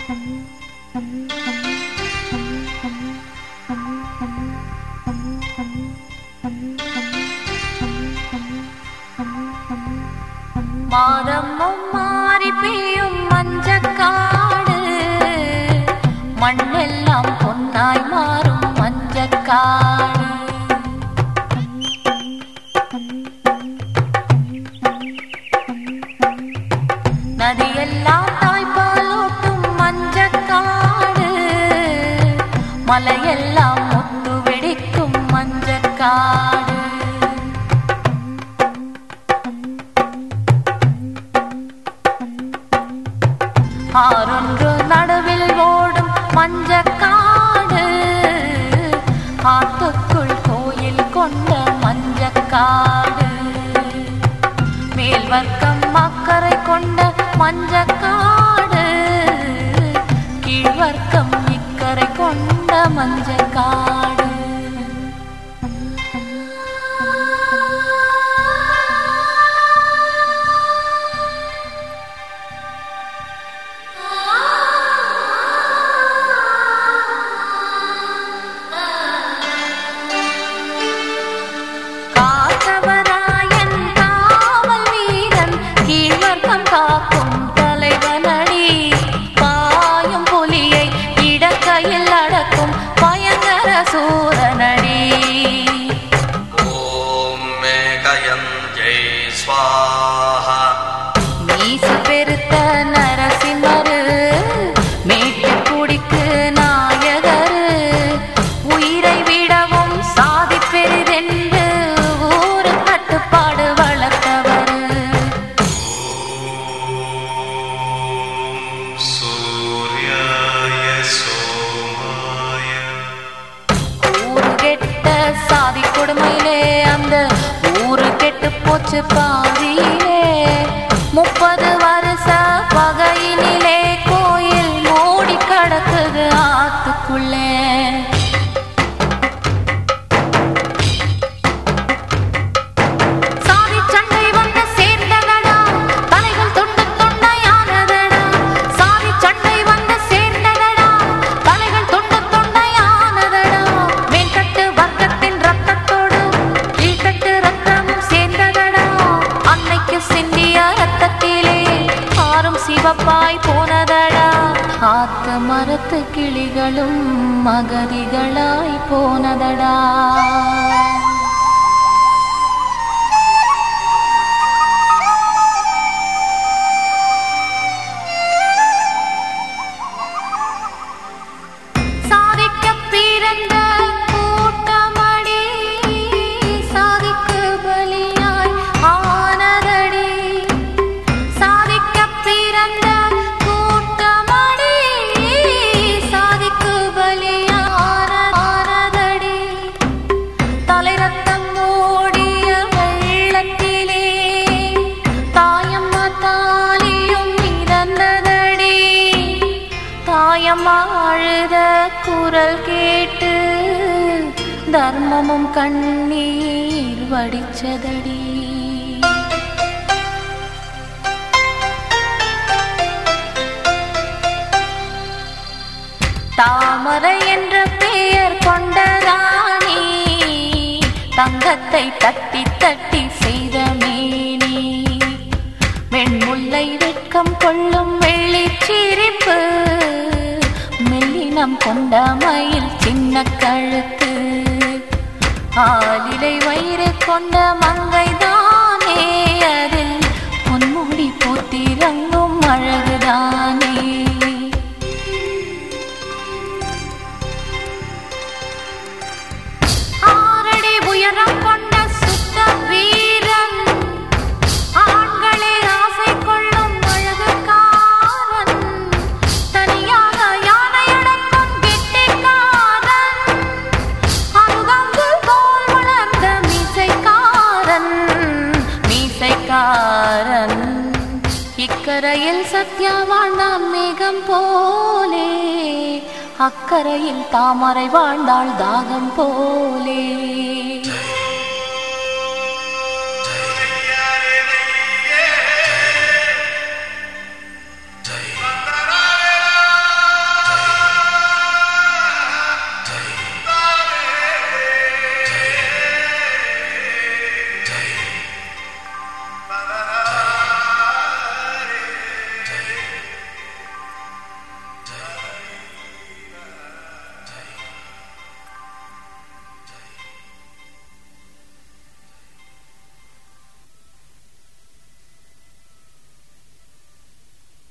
மாதமும் மாறி பெய்யும் மஞ்சக்காடு மண்ணெல்லாம் பொன்னாய் மாறும் மஞ்சக்காடு நதியெல்லாம் தாய்ப்பாலூட்டும் மஞ்சக்காடு மலையெல்லாம் முத்து வெடிக்கும் மஞ்சக்காடு ஆறொன்று நடுவில் ஓடும் மஞ்சக்காடு ஆத்துக்குள் கோயில் கொண்ட மஞ்சக்காடு மேல் வர்க்கம் அக்கறை கொண்ட மஞ்சக்காடு கீழ்வர்க்கம் இக்கரை கொண்ட மஞ்சக்காடு காத்தவராயன் காவல் வீரன் கீழ்வர்க்கம் காக்கும் தலைவனடி பாயும் புலியை இடக்கையில் அடக்கும் பயங்கர சூரனடி ॐ मेघयन्त्यै स्वाहा மீச பெருத்த நரசிம்மரு மேட்டு குடிக்கு நாயகரு உயிரை விடவும் சாதி பெரிதென்று ஊரு கட்டுப்பாடு வளர்த்தவரு सूर्याय सोमाय ஊரு கெட்ட சாதி கொடுமையிலே அந்த ஊரு கெட்டு போச்சு பாதியிலே முப்பது வருஷ பகையினிலே கோயில் மூடி கிடக்குது ஆத்துக்குள்ளே சாதி சண்டை வந்து சேர்ந்ததடா தலைகள் துண்டு துண்டையானதடா சாதி சண்டை வந்து சேர்ந்ததடா தலைகள் துண்டு துண்டையானதடா மேல்தட்டு வர்க்கத்தின் ரத்தத்தோடு கீழ்த்தட்டு ரத்தமும் சேர்ந்ததடா அன்னைக்கு சிந்திய ரத்தத்திலே ஆறும் சிவப்பாய் போனதடா ஆத்து மரத்து கிளிகளும் மகதிகளாய் போனதடா சாதிக்க பிறந்த கூட்டமடி சாதிக்கு பலியாய் ஆனதடி சாதிக்க பிறந்த கூட்டமடி சாதிக்கு பலியான ஆனதடி தலை ரத்தம் ஓடிய வெள்ளத்திலே தாயம்மா தாலியும் இறந்ததடி தாயம்மா அழுத குரல் கேட்டு தர்மமும் கண்ணீர் வடிச்சதடி தாமரை என்ற பெயர் கொண்ட ராணி தங்கத்தை தட்டி தட்டி செய்த மேனி வெண்முல்லை வெட்கம் கொள்ளும் வெள்ளி சிரிப்பு மெல்லினம் கொண்ட மயில் சின்ன கழுத்து ஆலிலை வயிறு கொண்ட மங்கை தானே அதில் பொன்முடி போத்திரங்கும் அழகுதானே ஆறடி உயரம் கொண்ட சுத்த வீரன் ஆண்களே ஆசை கொள்ளும் அழகுக்காரன் தனியாக யானை அடக்கும் கெட்டிக்காரன் அருகம்பு போல் வளர்ந்த மீசைக்காரன் மீசைக்காரன் இக்கரையில் சத்யா வாழ்ந்தான் மேகம் போலே அக்கரையில் தாமரை வாழ்ந்தாள் தாகம் போலே